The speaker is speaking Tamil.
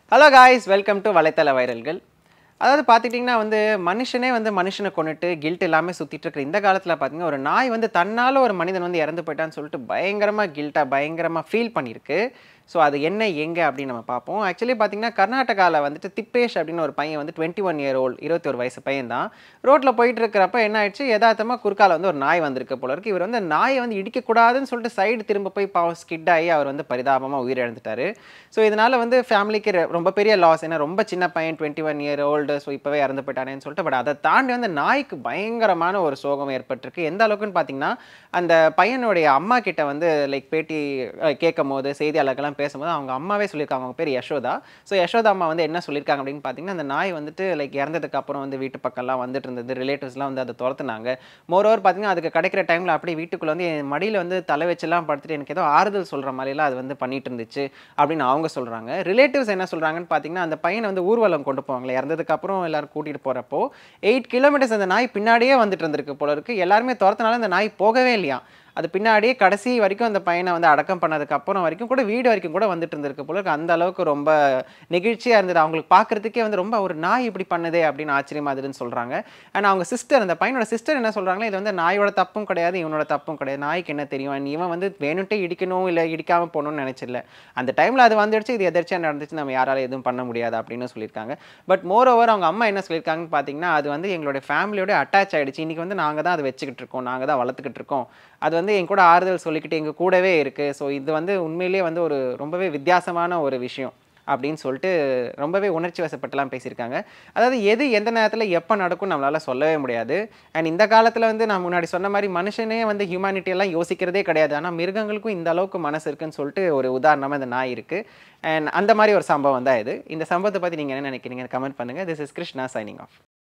ஹலோ காய்ஸ் வெல்கம் டு வலைத்தள வைரல்கள் அதாவது பார்த்துக்கிட்டிங்கன்னா வந்து மனுஷனே வந்து மனுஷனை கொண்டுட்டு கில்ட் எல்லாமே சுற்றிட்டு இருக்கிற இந்த காலத்தில் பார்த்தீங்கன்னா ஒரு நாய் வந்து தன்னால் ஒரு மனிதன் வந்து இறந்து போயிட்டான்னு சொல்லிட்டு பயங்கரமாக கில்ட்டாக பயங்கரமாக ஃபீல் பண்ணியிருக்கு ஸோ அது என்ன எங்கே அப்படின்னு நம்ம பார்ப்போம் ஆக்சுவலி பார்த்தீங்கன்னா கர்நாடகாவில் வந்துட்டு திப்பேஷ் அப்படின்னு ஒரு பையன் வந்து டுவெண்ட்டி ஒன் இயர் ஓல்டு இருபத்தி ஒரு வயசு பையன் தான் ரோட்டில் போயிட்டு இருக்கிறப்ப என்ன ஆயிடுச்சு யதார்த்தமாக குறுக்கால வந்து ஒரு நாய் வந்திருக்கு போல இருக்கு இவர் வந்து நாயை வந்து இடிக்கக்கூடாதுன்னு சொல்லிட்டு சைடு திரும்ப போய் பாவம் ஸ்கிட் ஆகி அவர் வந்து பரிதாபமாக உயிரிழந்துட்டாரு ஸோ இதனால் வந்து ஃபேமிலிக்கு ரொம்ப பெரிய லாஸ் ஏன்னா ரொம்ப சின்ன பையன் twenty one year old so இப்போவே இறந்து போயிட்டானேன்னு சொல்லிட்டு பட் அதை தாண்டி வந்து நாய்க்கு பயங்கரமான ஒரு சோகம் ஏற்பட்டிருக்கு எந்த அளவுக்குன்னு பார்த்தீங்கன்னா அந்த பையனுடைய அம்மா கிட்ட வந்து லைக் பேட்டி கேட்கும் போது செய்தியாளர்கள்லாம் பேசும்போது அவங்க அம்மாவே சொல்லியிருக்காங்க அவங்க பேர் யசோதா ஸோ யசோதா அம்மா வந்து என்ன சொல்லியிருக்காங்க அப்படின்னு பார்த்தீங்கன்னா அந்த நாய் வந்துட்டு லைக் இறந்ததுக்கு அப்புறம் வந்து வீட்டு பக்கம்லாம் வந்துட்டு இருந்தது ரிலேட்டிவ்ஸ்லாம் வந்து அதை துரத்துனாங்க மோரோவர் பார்த்தீங்கன்னா அதுக்கு கிடைக்கிற டைமில் அப்படியே வீட்டுக்குள்ளே வந்து என் மடியில் வந்து தலை வச்செல்லாம் படுத்துட்டு எனக்கு ஏதோ ஆறுதல் சொல்கிற மாதிரிலாம் அது வந்து பண்ணிட்டு இருந்துச்சு அப்படின்னு அவங்க சொல்கிறாங்க ரிலேட்டிவ்ஸ் என்ன சொல்கிறாங்கன்னு பார்த்தீங்கன்னா அந்த பையனை வந்து ஊர்வலம் கொண்டு போவாங்களே இறந்ததுக்கு அப்புறம் எல்லாரும் கூட்டிகிட்டு போகிறப்போ எயிட் கிலோமீட்டர்ஸ் அந்த நாய் பின்னாடியே வந்துட்டு இருந்திருக்கு போல இருக்கு எல்லாருமே துரத்தினால அந்த நாய் போகவே இல்லையா அது பின்னாடியே கடைசி வரைக்கும் அந்த பையனை வந்து அடக்கம் பண்ணதுக்கு அப்புறம் வரைக்கும் கூட வீடு வரைக்கும் கூட வந்துட்டு இருந்திருக்கு போல இருக்கு அந்த அளவுக்கு ரொம்ப நெகிழ்ச்சியாக இருந்தது அவங்களுக்கு பார்க்கறதுக்கே வந்து ரொம்ப ஒரு நாய் இப்படி பண்ணுதே அப்படின்னு ஆச்சரியமா இருந்ததுன்னு சொல்கிறாங்க அண்ட் அவங்க சிஸ்டர் அந்த பையனோட சிஸ்டர் என்ன சொல்கிறாங்களே இது வந்து நாயோட தப்பும் கிடையாது இவனோட தப்பும் கிடையாது நாய்க்கு என்ன தெரியும் and இவன் வந்து வேணுன்ட்டே இடிக்கணும் இல்லை இடிக்காமல் போகணும்னு நினச்சில்ல அந்த டைமில் அது வந்துடுச்சு இது எதிர்ச்சியாக நடந்துச்சு நம்ம யாராலும் எதுவும் பண்ண முடியாது அப்படின்னு சொல்லியிருக்காங்க பட் மோர் ஓவர் அவங்க அம்மா என்ன சொல்லியிருக்காங்கன்னு பார்த்தீங்கன்னா அது வந்து எங்களுடைய ஃபேமிலியோட அட்டாச் ஆயிடுச்சு இன்றைக்கி வந்து நாங்கள் தான் அதை வச்சுக்கிட்டு இருக்கோம் நாங்கள் தான் வளர்த்துக்கிட்டு இருக்கோம் அது வந்து என் கூட ஆறுதல் சொல்லிக்கிட்டு எங்கள் கூடவே இருக்குது ஸோ இது வந்து உண்மையிலேயே வந்து ஒரு ரொம்பவே வித்தியாசமான ஒரு விஷயம் அப்படின்னு சொல்லிட்டு ரொம்பவே உணர்ச்சி வசப்பட்டுலாம் பேசியிருக்காங்க அதாவது எது எந்த நேரத்தில் எப்போ நடக்கும் நம்மளால் சொல்லவே முடியாது அண்ட் இந்த காலத்தில் வந்து நான் முன்னாடி சொன்ன மாதிரி மனுஷனே வந்து ஹியூமனிட்டி எல்லாம் யோசிக்கிறதே கிடையாது ஆனால் மிருகங்களுக்கும் இந்த அளவுக்கு மனசு இருக்குன்னு சொல்லிட்டு ஒரு உதாரணமாக இந்த நாய் இருக்குது அண்ட் அந்த மாதிரி ஒரு சம்பவம் தான் இது இந்த சம்பவத்தை பற்றி நீங்கள் என்ன நினைக்கிறீங்க கமெண்ட் பண்ணுங்கள் this is Krishna signing of